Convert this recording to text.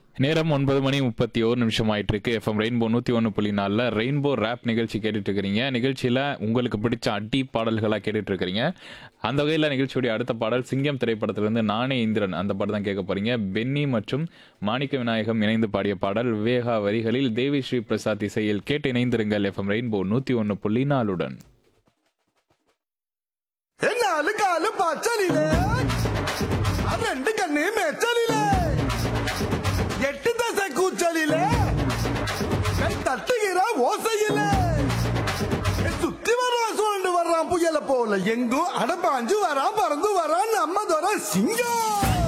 நேரம் ஒன்பது மணி முப்பத்தி ஒரு நிமிஷம் ஆயிட்டு இருக்கு எஃப்எம் ரெயின்போ நூற்றி ஒன்று புள்ளி நாலில் ரெயின்போ ரேப் நிகழ்ச்சி கேட்டுட்டு இருக்கிறீங்க நிகழ்ச்சியில் உங்களுக்கு பிடிச்ச அடி பாடல்களாக கேட்டுட்டு இருக்கிறீங்க அந்த வகையில் நிகழ்ச்சியுடைய அடுத்த பாடல் சிங்கம் திரைப்படத்திலிருந்து நானே இந்திரன் அந்த பாடல் தான் கேட்க போறீங்க பென்னி மற்றும் மாணிக்க விநாயகம் இணைந்து பாடிய பாடல் விவேகா வரிகளில் தேவி ஸ்ரீ பிரசாத் இசையில் கேட்டு இணைந்திருங்கள் எஃப்எம் ரெயின்போ நூற்றி ஒன்று புள்ளி நாலுடன் நாலு காலு பச்சலிலே ரெண்டு கண்ணு மெச்சலிலே எட்டு தசை கூச்சலிலே கை தட்டுகிற ஓசையிலே சுத்தி வர்றான் சுழண்டு வர்றான் புயல போல எங்கும் அடப்பாஞ்சு வரான் பறந்து வரான் நம்ம தோற சிங்கம்